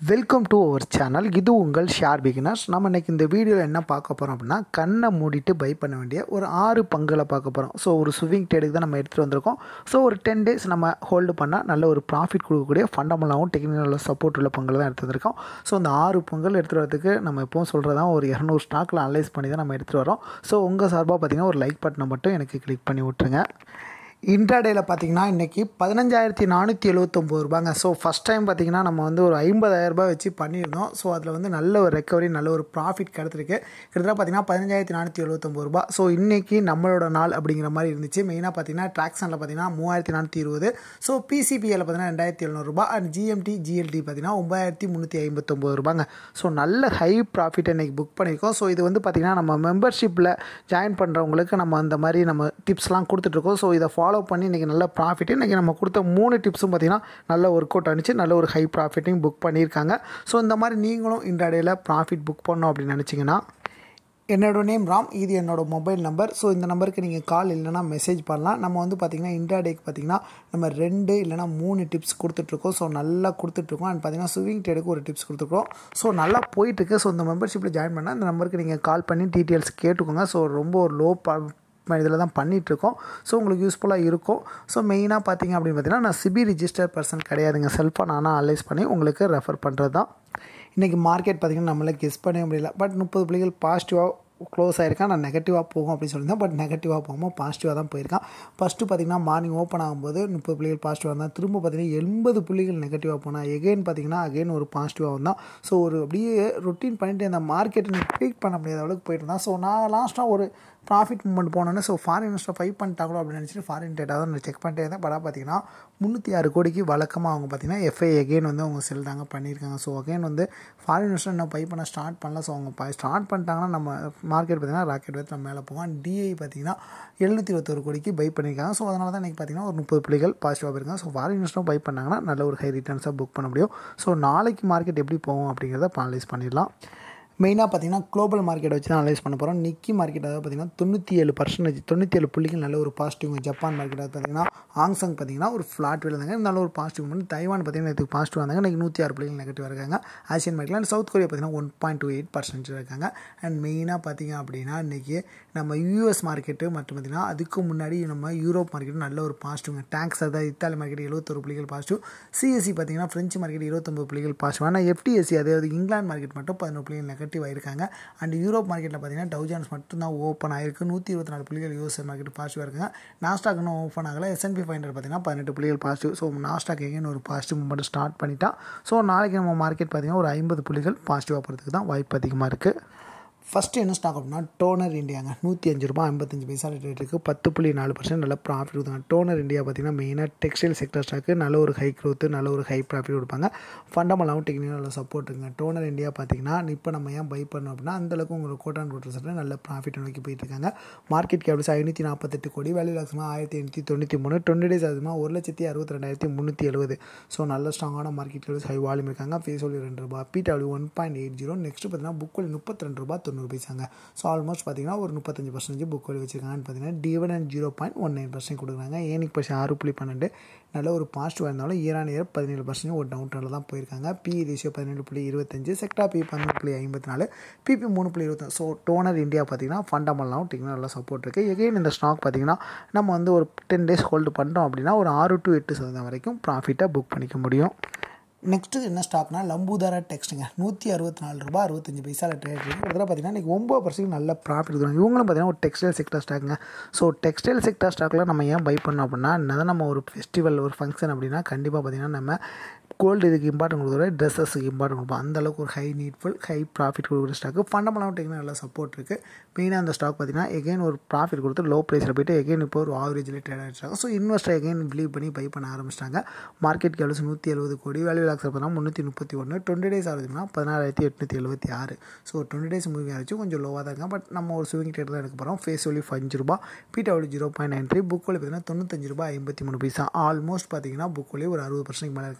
welcome to our channel இது உங்கள் share beginners நம்ம இன்றைக்கி இந்த வீடியோவில் என்ன பார்க்க போகிறோம் அப்படின்னா கண்ணை மூடிட்டு பை பண்ண வேண்டிய ஒரு ஆறு பங்குகளை பார்க்க போகிறோம் ஸோ ஒரு ஸ்விங் ட்ரேடுக்கு தான் நம்ம எடுத்துகிட்டு வந்திருக்கோம் ஸோ ஒரு டென் டேஸ் நம்ம ஹோல்டு பண்ணால் நல்ல ஒரு ப்ராஃபிட் கொடுக்கக்கூடிய ஃபண்டமெண்டாகவும் டெக்னிக்கலாக சப்போர்ட் உள்ள பங்குகள் தான் எடுத்து வந்திருக்கோம் ஸோ இந்த ஆறு பங்குகள் எடுத்துகிட்டு வரதுக்கு நம்ம எப்பவும் சொல்கிறதா ஒரு இரநூறு ஸ்டாக்கில் அனலைஸ் பண்ணி தான் நம்ம எடுத்துகிட்டு வரோம் ஸோ உங்கள் சார்பாக பார்த்தீங்கன்னா ஒரு லைக் பட்டனை மட்டும் எனக்கு கிளிக் பண்ணி விட்ருங்க இன்ட்ராடேயில் பார்த்தீங்கன்னா இன்றைக்கி பதினஞ்சாயிரத்தி நானூற்றி எழுபத்தொம்போது ரூபாங்க ஸோ ஃபஸ்ட் டைம் பார்த்தீங்கன்னா நம்ம வந்து ஒரு ஐம்பதாயிரரூபா வச்சு பண்ணியிருந்தோம் ஸோ அதில் வந்து நல்ல ஒரு ரெக்கவரி நல்ல ஒரு ப்ராஃபிட் கிடச்சிருக்கு கிட்டத்தட்ட பார்த்தீங்கன்னா பதினஞ்சாயிரத்தி நானூற்றி எழுபத்தொம்போது ரூபா ஸோ இன்றைக்கி நம்மளோட நாள் அப்படிங்கிற மாதிரி இருந்துச்சு மெயினாக பார்த்தீங்கன்னா ட்ராக்ஸனில் பார்த்தீங்கன்னா மூவாயிரத்தி நானூற்றி இருபது ஸோ பிசிபிஎல் பார்த்தீங்கன்னா ரெண்டாயிரத்தி எழுநூறுபா அண்ட் ஜிஎம்டி ஜிஎல்டி பார்த்தீங்கன்னா ஒம்பதாயிரத்தி முந்நூற்றி ஐம்பத்தொம்போது ரூபாங்க ஸோ நல்ல ஹை ப்ராஃபிட் இன்றைக்கி புக் பண்ணியிருக்கோம் ஸோ இது வந்து பார்த்திங்கன்னா நம்ம மெம்பர்ஷிப்பில் ஜாயின் பண்ணுறவங்களுக்கு நம்ம அந்த மாதிரி நம்ம டிப்ஸ்லாம் கொடுத்துட்ருக்கோம் ஸோ இதை ஃபாலோ பண்ணி இன்றைக்கி நல்ல ப்ராஃபிட் இன்றைக்கி நம்ம கொடுத்த மூணு டிப்ஸும் பார்த்திங்கன்னா நல்ல ஒர்க் அவுட் ஆனிச்சு நல்ல ஒரு ஹை ப்ராஃபிட்டையும் புக் பண்ணியிருக்காங்க ஸோ இந்த மாதிரி நீங்களும் இன்றைடையில் ப்ராஃபிட் புக் பண்ணோம் அப்படின்னு நினச்சிங்கன்னா என்னோட நேம் ராம் இது என்னோடய மொபைல் நம்பர் ஸோ இந்த நம்பருக்கு நீங்கள் கால் இல்லைனா மெசேஜ் பண்ணலாம் நம்ம வந்து பார்த்திங்கன்னா இன்ட்ராடேக்கு பார்த்திங்கன்னா நம்ம ரெண்டு இல்லைனா மூணு டிப்ஸ் கொடுத்துட்ருக்கோம் ஸோ நல்லா கொடுத்துட்ருக்கோம் அண்ட் பார்த்திங்கன்னா ஸ்விங் ட்ரேடுக்கு ஒரு டிப்ஸ் கொடுத்துருக்கோம் ஸோ நல்லா போயிட்டுருக்கு ஸோ இந்த மெம்பர்ஷிப்பில் ஜாயின் பண்ணால் இந்த நம்பருக்கு நீங்கள் கால் பண்ணி டீட்டெயில்ஸ் கேட்டுக்கோங்க ஸோ ரொம்ப ஒரு லோ இதில் தான் பண்ணிகிட்ருக்கோம் ஸோ உங்களுக்கு யூஸ்ஃபுல்லாக இருக்கும் ஸோ மெயினாக பார்த்தீங்க அப்படின்னு பார்த்தீங்கன்னா நான் சிபி ரிஜிஸ்டர் பர்சன் கிடையாதுங்க செல்ஃபாக நானாக அனலைஸ் பண்ணி உங்களுக்கு ரெஃபர் பண்ணுறது தான் இன்றைக்கி மார்க்கெட் பார்த்திங்கன்னா நம்மளால் கெஸ் பண்ண முடியல பட் முப்பது புள்ளிகள் பாசிட்டிவாக க்ளோஸ் ஆகிருக்கேன் நான் நெகட்டிவாக போகும் அப்படின்னு சொல்லியிருந்தேன் பட் நெகட்டிவாக போகாமல் பாசிட்டிவாக தான் போயிருக்கான் ஃபஸ்ட்டு பார்த்திங்கன்னா மார்னிங் ஓப்பன் ஆகும்போது முப்பது புள்ளிகள் பாசிட்டிவாக இருந்தால் திரும்ப பார்த்திங்கன்னா எண்பது புள்ளிகள் நெகட்டிவாக போனால் எகெயின் பார்த்திங்கன்னா அகெயின் ஒரு பாசிட்டிவாக வந்தான் ஸோ ஒரு அப்படியே ரொட்டீன் பண்ணிட்டு அந்த மார்க்கெட்டை ட்ரீட் பண்ண முடியாத அளவுக்கு போயிட்டு இருந்தான் ஸோ நான் லாஸ்ட்டாக ஒரு ப்ராஃபிட் மூமெண்ட் போனோன்னே ஸோ ஃபாரின் இன்வெஸ்டர் ஃபைவ் பண்ணிட்டாங்களோ அப்படின்னு நினச்சிட்டு ஃபாரின் டேட்டா தான் நான் செக் பண்ணிட்டே இருந்தேன் படா பார்த்தீங்கன்னா முந்நூற்றி ஆறு கோடிக்கு வழக்கமாக அவங்க பார்த்தீங்கன்னா எஃப்ஐ எகெயின் வந்து அவங்க செல் தாங்க பண்ணியிருக்காங்க ஸோ அகைன் வந்து ஃபாரின் இன்வெஸ்டர் என்ன பை பண்ண ஸ்டார்ட் பண்ணல ஸோ அவங்க ஸ்டார்ட் பண்ணிட்டாங்கன்னா நம்ம மார்க்கெட் பார்த்திங்கன்னா ராக்கெட் வந்து நம்ம மேலே போவோம் டிஐ பார்த்திங்கன்னா எழுநூற்றி இருபத்தொரு கோடிக்கு பை பண்ணியிருக்காங்க ஸோ அதனால தான் இன்றைக்கி பார்த்திங்கன்னா ஒரு முப்பது புள்ளிகள் பாசிட்டிவாக போயிருக்காங்க ஸோ ஃபாரின் இன்வெஸ்டரும் பை பண்ணாங்கன்னா நல்ல ஒரு ஹை ரிட்டர்ன்ஸாக புக் பண்ண முடியும் ஸோ நாளைக்கு மார்க்கெட் எப்படி போகும் அப்படிங்கிறத அனலைஸ் பண்ணிடலாம் மெயினாக பார்த்தீங்கன்னா குளோபல் மார்க்கெட்டை வச்சு தான் அனலைஸ் பண்ண போகிறோம் நிக்கி மார்க்கெட் அதாவது பார்த்தீங்கன்னா தொண்ணூற்றி ஏழு பர்சன்டேஜ் தொண்ணூற்றி ஏழு புள்ளிகள் நல்ல ஒரு பாசிட்டிவ் ஜப்பான் மார்க்கெட் அதாவது பார்த்தீங்கன்னா ஆங்சங் பார்த்தீங்கன்னா ஒரு ஃப்ளாட் வேலை இருந்தாங்க நல்ல ஒரு பாசிட்டிவ் பண்ணி தைவான் பார்த்தீங்கன்னா இதுக்கு பாசிட்டிவ் வந்தாங்க இன்றைக்கி நூற்றி ஆறு புள்ளிகள் நெகட்டிவ் இருக்காங்க ஆசியன் மார்க்கெட்டில் அண்ட் சவுத் கொரியா பார்த்தீங்கன்னா one point two eight percentage இருக்காங்க அண்ட் மெயினாக பார்த்தீங்க அப்படின்னா இன்றைக்கி நம்ம யூஎஸ் மார்க்கெட்டு மற்றும் பார்த்திங்கன்னா அதுக்கு முன்னாடி நம்ம யூரோப் மார்க்கெட்டு நல்ல ஒரு பாசிட்டிவ் டேங்க்ஸ் அதாவது இத்தாலி மார்க்கெட் எழுபத்தொரு புள்ளிகள் பாசிட்டிவ் சிஎஸ்சி பார்த்தீங்கன்னா ஃப்ரெஞ்சு மார்க்கெட் இருபத்தொம்பது புள்ளிகள் பாசிட்டிவ் ஆனால் எஃப்டிஎஸ்சி அதாவது இங்கிலாந்து மார்க்கெட் மட்டும் பதினொரு புள்ளிகள் நெகட்டிவ் ஆயிருக்காங்க அண்ட் யூரோப் மார்க்கெட்டில் பார்த்தீங்கன்னா டவுஜான்ஸ் மட்டும் தான் ஓப்பன் ஆயிருக்கு நூற்றி இருபத்தி நாலு புள்ளிகள் யூஎஸ் மார்க்கெட் பாசிட்டிவாக இருக்குங்க நாஸ்டாக் இன்னும் ஓப்பன் ஆகலை எஸ்என்பி ஃபைவ் ஹண்ட்ரட் பார்த்தீங்கன்னா பதினெட்டு புள்ளிகள் பாசிட்டிவ் ஸோ நாஸ்டாக் எங்கேயும் ஒரு பாசிட்டிவ் மூமெண்ட் ஸ்டார்ட் பண்ணிட்டா ஸோ நாளைக்கு நம்ம மார்க்கெட் பார்த்தீங்கன்னா ஒரு ஐம்பது புள்ளிகள் பாசிட்டிவாக போகிறதுக்கு தான் வாய்ப்பு அதிகமாக இருக்குது ஃபஸ்ட்டு என்ன ஸ்டாக் அப்படின்னா டோனர் இந்தியாங்க நூற்றி அஞ்சு ரூபா ஐம்பத்தஞ்சு பைசா ரேட் இருக்குது பத்து புள்ளி நாலு பர்சன்ட் நல்ல ப்ராஃபிட் கொடுத்தாங்க டோனர் இந்தியா பார்த்திங்கன்னா மெயினாக டெக்ஸ்டைல் செக்டர் ஸ்டாக்கு நல்ல ஒரு ஹை க்ரோத்து நல்ல ஒரு ஹை ப்ராஃபிட் கொடுப்பாங்க ஃபண்டமெண்டாகவும் டெக்னிக்கல் நல்ல சப்போர்ட் இருக்குங்க டோனர் இந்தியா பார்த்திங்கன்னா இப்போ நம்ம ஏன் பை பண்ணோம் அப்படின்னா அந்தளவுக்கு உங்களுக்கு கோட்டான் கோட்டர் சட்டில் நல்ல ப்ராஃபிட் நோக்கி போயிட்டு இருக்காங்க மார்க்கெட் கேப்ஸ் ஐநூற்றி நாற்பத்தெட்டு கோடி வேல்யூ லாக்ஸ்மாக ஆயிரத்தி எண்ணூற்றி தொண்ணூற்றி மூணு டுவெண்ட்டி டேஸ் அதுமா ஒரு லட்சத்தி அறுபத்தி ரெண்டாயிரத்தி முந்நூற்றி எழுபது ஸோ நல்ல ஸ்ட்ராங்கான மார்க்கெட் கேப்ஸ் ஹை வால்யூம் இருக்காங்க ஃபேஸ் ஒலி ரெண்டு ரூபா PW one point eight zero next பார்த்தீங்கன்னா புக் ஒலி முப்பத்தி ரெண்டு ரூபா தொண்ணூறு பைசாங்க ஸோ ஆல்மோஸ்ட் பார்த்தீங்கன்னா ஒரு முப்பத்தஞ்சு பர்சன்டேஜ் புக் வழி வச்சிருக்காங்கன்னு பார்த்தீங்கன்னா dividend zero point one nine percent கொடுக்குறாங்க ஏனிக் பர்சன்ட் ஆறு புள்ளி பன்னெண்டு நல்ல ஒரு பாசிட்டிவாக இருந்தாலும் இயர் ஆன் இயர் பதினேழு பர்சன்ட் ஒரு டவுன் ட்ரெண்டில் தான் போயிருக்காங்க பி ரேஷியோ பதினேழு புள்ளி இருபத்தஞ்சு செக்டா பி பன்னெண்டு புள்ளி ஐம்பத்தி நாலு பிபி மூணு புள்ளி இருபத்தி ஸோ டோனர் இந்தியா பார்த்தீங்கன்னா ஃபண்டமெல்லாம் டெக்னிக்கல் நல்லா சப்போர்ட் இருக்குது எகைன் இந்த ஸ்டாக் பார்த்தீங்கன்னா நம்ம வந்து ஒரு டென் டேஸ் ஹோல்டு பண்ணுறோம் அப்படின்னா ஒரு ஆறு டு எட்டு சதவீதம் வரைக்கும் ப்ராஃபிட்டாக புக் பண்ணிக்க முடியும் நெக்ஸ்ட்டு என்ன ஸ்டாக்னா லம்பூதாரா டெக்ஸ்ட்டுங்க நூற்றி அறுபத்தி நாலு ரூபா அறுபத்தஞ்சு பைசாவில் ட்ரேட் இருக்குது கிட்டத்தட்ட பார்த்தீங்கன்னா இன்றைக்கி ஒம்பது பர்சன்ட் நல்ல ப்ராஃபிட் இருக்கும் இவங்களும் பார்த்தீங்கன்னா ஒரு டெக்ஸ்டைல் செக்டர் ஸ்டாக்குங்க ஸோ டெக்ஸ்டைல் செக்டர் ஸ்டாக்கில் நம்ம ஏன் பை பண்ணோம் அப்படின்னா என்னதான் நம்ம ஒரு ஃபெஸ்டிவல் ஒரு ஃபங்க்ஷன் அப்படின்னா கண்டிப்பாக பார்த்தீங்கன்னா நம்ம கோல்டு இதுக்கு இம்பார்ட்டன் கொடுக்குற ட்ரெஸ்ஸஸுக்கு இம்பார்ட்டன் கொடுப்போம் அந்தளவுக்கு ஒரு ஹை நீட்ஃபுல் ஹை ப்ராஃபிட் கொடுக்குற ஸ்டாக்கு ஃபண்டமெண்டாகவும் டெக்னிக் நல்ல சப்போர்ட் இருக்குது மெயினாக அந்த ஸ்டாக் பார்த்தீங்கன்னா எகைன் ஒரு ப்ராஃபிட் கொடுத்து லோ ப்ரைஸில் போய்ட்டு எகைன் இப்போ ஒரு ஆவரேஜில் ட்ரேட் ஆகிடுச்சாங்க ஸோ இன்வெஸ்டர் எகைன் பிலீவ் பண்ணி பை பண்ண ஆரம்பிச்சிட்டாங்க மார்க்கெட் கேவல்ஸ் நூற்றி எழுபது கோடி வேல்யூ லாக்ஸ் பார்த்தீங்கன்னா முந்நூற்றி முப்பத்தி ஒன்று டுவெண்ட்டி டேஸ் ஆகுதுன்னா பதினாறாயிரத்தி எட்நூற்றி எழுபத்தி ஆறு ஸோ டுவெண்ட்டி டேஸ் மூவி ஆச்சு கொஞ்சம் லோவாக தான் இருக்காங்க பட் நம்ம ஒரு ஸ்விங் ட்ரேட் தான் எடுக்க போகிறோம் ஃபேஸ் ஒலி அஞ்சு ரூபா PW zero point nine three book ஒலி பார்த்தீங்கன்னா தொண்ணூத்தஞ்சு ரூபாய் ஐம்பத்தி மூணு பைசா ஆல்மோஸ்ட் பார்த்தீங்கன்னா புக் ஒலி ஒரு அறுபது பர்சன்ட் மேலே இருக்காங்க dividend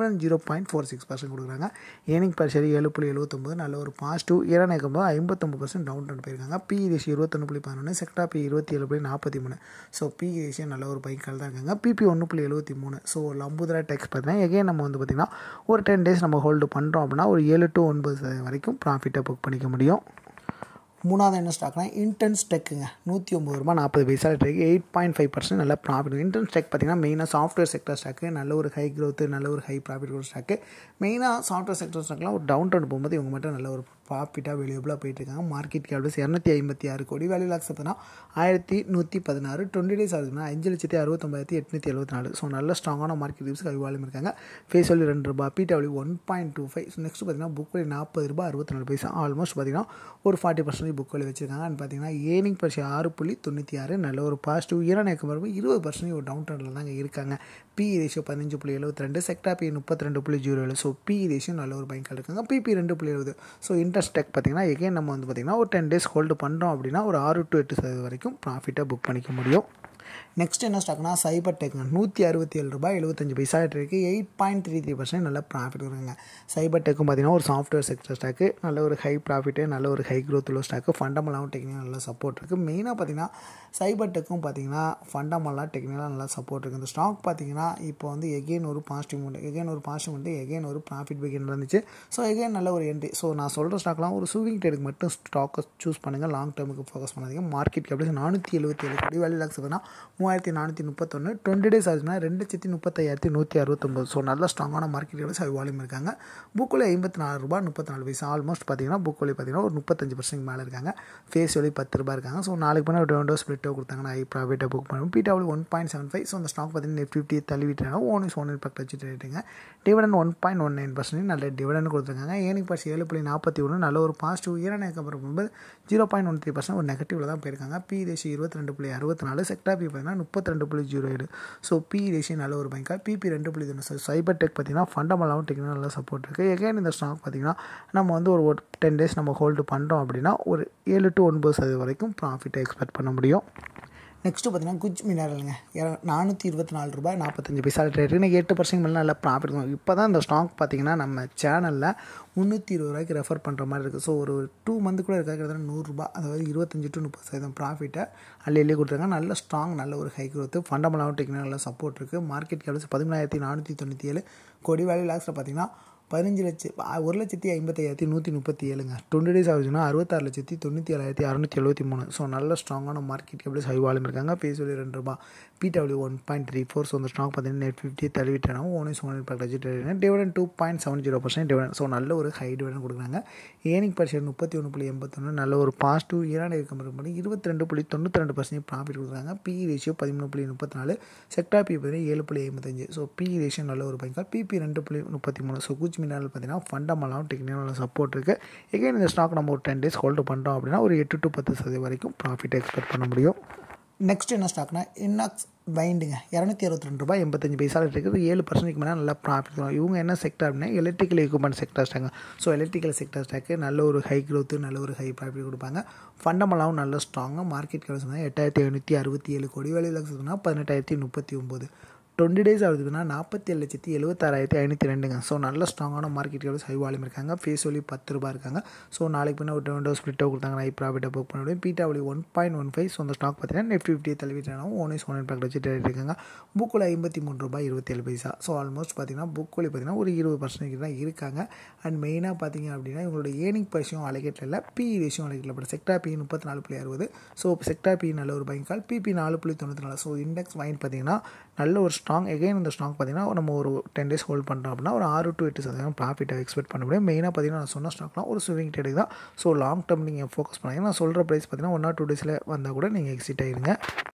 dividend zero point four six percent கொடுக்குறாங்க ஏர்னிங் பர் ஷேர் ஏழு புள்ளி எழுபத்தொம்பது நல்ல ஒரு பாசிட்டிவ் ஈரான் இருக்கும்போது ஐம்பத்தொம்பது பர்சன்ட் டவுன் ட்ரெண்ட் போயிருக்காங்க பி ரேஷியோ இருபத்தொன்று புள்ளி பதினொன்று செக்டா பி இருபத்தி ஏழு புள்ளி நாற்பத்தி மூணு ஸோ பி ரேஷியோ நல்ல ஒரு பைக்கால் தான் இருக்காங்க பிபி ஒன்று புள்ளி எழுபத்தி மூணு ஸோ லம்புதரா டெக்ஸ் பார்த்தீங்கன்னா எகைன் நம்ம வந்து பார்த்திங்கன்னா ஒரு டென் டேஸ் நம்ம ஹோல்டு பண்ணுறோம் அப்படின்னா ஒரு ஏழு டு ஒன்பது சதவீதம் வரைக்கும் ப்ராஃபிட்டை புக் பண்ணிக்க முடியும் மூணாவது என்ன ஸ்டாக்னா இன்டென்ஸ் டெக்குங்க நூற்றி ஒம்பது ரூபா நாற்பது பைசா ட்ரெக் எயிட் பாயிண்ட் ஃபைவ் பர்சன்ட் நல்ல ப்ராஃபிட் இன்டென்ஸ் டெக் பார்த்திங்கன்னா மெயினாக சாஃப்ட்வேர் செக்டர் ஸ்டாக்கு நல்ல ஒரு ஹை க்ரோத்து நல்ல ஒரு ஹை ப்ராஃபிட் ஒரு ஸ்டாக்கு மெயினாக சாஃப்ட்வேர் செக்டர் ஸ்டாக்லாம் ஒரு டவுன் டவுன் போகும்போது இவங்க மட்டும் நல்ல ஒரு ப்ராஃபிட்டாக வெளியபிளாக போயிட்டுருக்காங்க மார்க்கெட் கேப்டஸ் இரநூத்தி ஐம்பத்தி ஆறு கோடி வேல்யூ லாக்ஸ் பார்த்தீங்கன்னா ஆயிரத்தி நூற்றி பதினாறு டுவெண்ட்டி டேஸ் ஆகுதுன்னா அஞ்சு லட்சத்தி அறுபத்தொம்பதாயிரத்தி எட்நூற்றி எழுபத்தி நாலு ஸோ நல்ல ஸ்ட்ராங்கான மார்க்கெட் ரிவ்ஸ் கைவாலும் இருக்காங்க ஃபேஸ் வேல்யூ ரெண்டு ரூபா PW one point two five so next பார்த்தீங்கன்னா புக் வேலி நாற்பது ரூபா அறுபத்தி நாலு பைசா ஆல்மோஸ்ட் பார்த்தீங்கன்னா ஒரு ஃபார்ட்டி பர்சன்டேஜ் புக் வேலி வச்சிருக்காங்க அண்ட் பார்த்தீங்கன்னா ஏர்னிங் பர்சி ஆறு புள்ளி தொண்ணூற்றி ஆறு நல்ல ஒரு பாசிட்டிவ் ஈரான் ஏக்கம் இருபது பர்சன்டேஜ் ஒரு டவுன் ட்ரெண்டில் தாங்க இருக்காங்க பி ரேஷியோ பதினஞ்சு புள்ளி எழுபத்தி ரெண்டு செக்டா பி முப்பத்தி ரெண்டு புள்ளி ஜீரோ ஏழு ஸோ பி ரேஷியோ நல்ல ஒரு பைக்காக இருக்காங்க பிபி ரெண்டு புள்ளி எழுபது ஸோ இன்ட்ரெஸ்ட் டெக் பார்த்தீங்கன்னா எகைன் நம்ம வந்து பார்த்திங்கன்னா ஒரு டென் டேஸ் ஹோல்டு பண்ணுறோம் அப்படின்னா ஒரு ஆறு டு எட்டு சதவீதம் வரைக்கும் ப்ராஃபிட்டாக புக் பண்ணிக்க முடியும் நெக்ஸ்ட் என்ன ஸ்டாக்னா சைபர் டெக்ங்க நூற்றி அறுபத்தி ஏழு ரூபாய் எழுபத்தஞ்சு பைசா இருக்குது eight point three three percent நல்ல ப்ராஃபிட் வருங்க சைபர் டெக்கும் பார்த்தீங்கன்னா ஒரு சாஃப்ட்வேர் செக்டர் ஸ்டாக்கு நல்ல ஒரு ஹை ப்ராஃபிட்டு நல்ல ஒரு ஹை க்ரோத் உள்ள ஸ்டாக்கு ஃபண்டமெண்டாகவும் டெக்னிக்கலாக நல்ல சப்போர்ட் இருக்குது மெயினாக பார்த்தீங்கன்னா சைபர் டெக்கும் பார்த்தீங்கன்னா ஃபண்டமெண்டாக டெக்னிக்கலாக நல்லா சப்போர்ட் இருக்குது இந்த ஸ்டாக் பார்த்தீங்கன்னா இப்போ வந்து எகெயின் ஒரு பாசிட்டிவ் மூமெண்ட் எகெயின் ஒரு பாசிட்டிவ் மூமெண்ட் எகெயின் ஒரு ப்ராஃபிட் பிகின் இருந்துச்சு ஸோ எகெயின் நல்ல ஒரு என்ட்ரி ஸோ நான் சொல்கிற ஸ்டாக்லாம் ஒரு சூவிங் ட்ரேடுக்கு மட்டும் ஸ்டாக்கை சூஸ் பண்ணுங்கள் லாங் டேர்முக்கு ஃபோக்கஸ் பண்ணாதீங்க மார்க்கெட் கேபிள் நானூற்றி எழுபத்தி ஏழு கோடி வேல்யூ லாக்ஸ் பார்த்தீங்கன்னா மூவாயிரத்தி நானூற்றி முப்பத்தொன்று டுவெண்ட்டி டேஸ் ஆச்சுன்னா ரெண்டு லட்சத்தி முப்பத்தாயிரத்தி நூற்றி அறுபத்தொம்பது ஸோ நல்ல ஸ்ட்ராங்கான மார்க்கெட் கேபிள்ஸ் ஹை வால்யூம் இருக்காங்க புக்கில் ஐம்பத்தி நாலு ரூபா முப்பத்தி நாலு பைசா ஆல்மோஸ்ட் பார்த்தீங்கன்னா புக் வழி பார்த்தீங்கன்னா ஒரு முப்பத்தஞ்சு பர்சன்ட் மேலே இருக்காங்க ஃபேஸ் வழி பத்து ரூபா இருக்காங்க ஸோ நாளைக்கு பண்ண ஒரு டோ ஸ்பிளிட்டோ கொடுத்தாங்கன்னா ஐ ப்ராஃபிட்டாக புக் பண்ணுவோம் PW one point seven five so அந்த ஸ்டாக் பார்த்தீங்கன்னா ஃபிஃப்டி தள்ளி விட்டுறாங்க ஓன் இஸ் ஒன் இம்பாக்ட் வச்சுட்டு ரேட்டுங்க dividend one point one nine percent நல்ல டிவிடன் கொடுத்துருக்காங்க ஏனிக் பர்ஸ் ஏழு புள்ளி நாற்பத்தி ஒன்று நல்ல ஒரு பாசிட்டிவ் ஈரான கம்பேர் பண்ணும்போது zero point one three percent ஒரு நெகட்டிவில் தான் போயிருக்காங்க பி ரேஷி இருபத்தி ரெண்டு புள்ளி அறுபத்தி நாலு செக்டா பி பார்த்தீங்கன்னா முப்பத்தி ரெண்டு புள்ளி ஜீரோ ஏழு ஸோ பி ரேஷியோ நல்ல ஒரு பேங்காக பிபி ரெண்டு புள்ளி தொண்ணூறு சைபர் டெக் பார்த்தீங்கன்னா ஃபண்டமெண்டாகவும் டெக்னிக்கல் நல்லா சப்போர்ட் இருக்குது எகைன் இந்த ஸ்டாக் பார்த்தீங்கன்னா நம்ம வந்து ஒரு டென் டேஸ் நம்ம ஹோல்டு பண்ணுறோம் அப்படின்னா ஒரு ஏழு டு ஒன்பது சதவீதம் வரைக்கும் ப்ராஃபிட்டை எக்ஸ்பெக்ட் பண்ண முடியும் நெக்ஸ்ட்டு பார்த்தீங்கன்னா குஜ் மினரலுங்க நானூற்றி இருபத்தி நாலு ரூபாய் நாற்பத்தஞ்சு பைசா ரேட் இன்னைக்கு எட்டு பர்சன்ட் மேலே நல்லா ப்ராஃபிட் இருக்கும் இப்போ தான் இந்த ஸ்டாக் பார்த்தீங்கன்னா நம்ம சேனலில் முந்நூற்றி இருபது ரூபாய்க்கு ரெஃபர் பண்ணுற மாதிரி இருக்குது ஸோ ஒரு டூ மந்த் கூட இருக்காது கிட்டத்தட்ட நூறுரூபா அதாவது இருபத்தஞ்சி டு முப்பது சதவீதம் ப்ராஃபிட்டை அள்ளியே கொடுத்துருக்காங்க நல்ல ஸ்ட்ராங் நல்ல ஒரு ஹை க்ரோத்து ஃபண்டமெண்டாகவும் டெக்னிக்கல் நல்ல சப்போர்ட் இருக்குது மார்க்கெட் கேப்ஸ் பதிமூணாயிரத்தி நானூற்றி தொண்ணூற்றி ஏழு கோடி வேல்யூ லாக்ஸில் பார்த்தீங்கன்னா பதினஞ்சு லட்சம் ஒரு லட்சத்தி ஐம்பத்தையாயிரத்தி நூற்றி முப்பத்தி ஏழுங்க டுவெண்ட்டி டேஸ் ஆகுதுன்னா அறுபத்தாறு லட்சத்தி தொண்ணூற்றி ஏழாயிரத்தி அறுநூற்றி எழுபத்தி மூணு ஸோ நல்ல ஸ்ட்ராங்கான மார்க்கெட் கேபிள்ஸ் ஹை வால்யூம் இருக்காங்க பேஸ் சொல்லி ரெண்டு ரூபா PW one point three four so அந்த ஸ்டாக் பார்த்தீங்கன்னா நெட் ஃபிஃப்டி தள்ளிவிட்டாங்க ஒன் இஸ் ஒன் இம்பாக்ட் வச்சுட்டு dividend two point seven zero percent dividend so நல்ல ஒரு ஹை டிவிடன் கொடுக்குறாங்க ஏனிக் பர்சன்ட் முப்பத்தி ஒன்று புள்ளி எண்பத்தொன்று நல்ல ஒரு பாசிட்டிவ் ஈரான் இருக்க பண்ணி இருபத்தி ரெண்டு புள்ளி தொண்ணூற்றி ரெண்டு பர்சன்ட் ப்ராஃபிட் கொடுக்குறாங்க பி ரேஷியோ பதிமூணு புள்ளி முப்பத்தி நாலு செக்டா பி பார்த்தீங்கன்னா ஏழு புள்ளி ஐம்பத்தஞ்சு ஸோ பி ரேஷியோ நல்ல ஒரு பைக்கால் பிபி ரெண்டு புள்ளி முப்பத்தி மூணு ஸோ குச் மினால் பார்த்தீங்கன்னா ஃபண்டமெண்டாகவும் டெக்னிக்கலாக சப்போர்ட் இருக்குது எகைன் இந்த ஸ்டாக் நம்ம ஒரு டென் டேஸ் ஹோல்டு பண்ணுறோம் அப்படின்னா ஒரு எட்டு டு பத்து சதவீதம் வரைக்கும் ப்ராஃபிட் எக்ஸ்பெக்ட் பண்ண முடியும் நெக்ஸ்ட் என்ன ஸ்டாக்னா இன்னாக்ஸ் வைண்டுங்க இரநூத்தி அறுபத்தி ரெண்டு ரூபாய் எண்பத்தஞ்சு பைசா இருக்குது ஏழு பர்சன்ட்டுக்கு மேலே நல்லா ப்ராஃபிட் தரும் இவங்க என்ன செக்டர் அப்படின்னா எலக்ட்ரிக்கல் எக்யூப்மெண்ட் செக்டர் ஸ்டாங்க ஸோ எலக்ட்ரிக்கல் செக்டர் ஸ்டாக்கு நல்ல ஒரு ஹை க்ரோத்து நல்ல ஒரு ஹை ப்ராஃபிட் கொடுப்பாங்க ஃபண்டமெண்டாகவும் நல்ல ஸ்ட்ராங்காக மார்க்கெட் கலர்ஸ் எட்டாயிரத்தி ஐநூற்றி அறுபத்தி ஏழு கோடி வேலையில் இருக்குதுன்னா பதினெட்டாயிரத்தி முப்பத்தி ஒம்பது டுவெண்ட்டி டேஸ் ஆகுதுன்னா நாற்பத்தி ஏழு லட்சத்தி எழுபத்தாறாயிரத்தி ஐநூற்றி ரெண்டுங்க ஸோ நல்ல ஸ்ட்ராங்கான மார்க்கெட் கேப்ஸ் ஹை வால்யூம் இருக்காங்க ஃபேஸ் ஒலி பத்து ரூபா இருக்காங்க ஸோ நாளைக்கு பின்ன ஒரு டொண்டோ ஸ்பிளிட்டோ கொடுத்தாங்க ஹை ப்ராஃபிட்டை புக் பண்ண முடியும் பீட்டா ஒலி one point one five so அந்த ஸ்டாக் பார்த்தீங்கன்னா நெஃப்டி ஃபிஃப்டி தள்ளிவிட்டாலும் ஒன் இஸ் ஒன் இம்பாக்ட் வச்சு ட்ரேட் இருக்காங்க புக்கில் ஐம்பத்தி மூணு ரூபாய் இருபத்தேழு பைசா ஸோ ஆல்மோஸ்ட் பார்த்தீங்கன்னா புக் ஒலி பார்த்தீங்கன்னா ஒரு இருபது பர்சன்டேஜ் தான் இருக்காங்க அண்ட் மெயினாக பார்த்தீங்க அப்படின்னா இவங்களோட ஏர்னிங் பர்சியும் அலைக்கேட்டில் இல்லை பி ரேஷியும் அலைக்கேட்டில் பட் செக்டா பி முப்பத்தி நாலு புள்ளி அறுபது ஸோ செக்டா பி நல்ல ஒரு பைக்கால் பிபி நாலு புள்ளி தொண்ணூற்றி நாலு ஸோ இண்டெக்ஸ் வைன் பார்த்தீங்கன்னா நல்ல ஒரு ஸ்ட்ராங் எகைன் இந்த ஸ்டாக் பார்த்தீங்கன்னா நம்ம ஒரு டென் டேஸ் ஹோல்ட் பண்ணுறோம் அப்படின்னா ஒரு ஆறு டு எட்டு சதவீதம் ப்ராஃபிட்டை எக்ஸ்பெக்ட் பண்ண முடியும் மெயினாக பார்த்தீங்கன்னா நான் சொன்ன ஸ்டாக்லாம் ஒரு ஸ்விமிங் ட்ரேடு தான் ஸோ லாங் டேர்ம் நீங்கள் ஃபோக்கஸ் பண்ணாங்க நான் சொல்கிற ப்ரைஸ் பார்த்தீங்கன்னா ஒன் ஆர் டூ டேஸில் வந்தால் கூட நீங்கள் எக்ஸிட் ஆகிடுங்க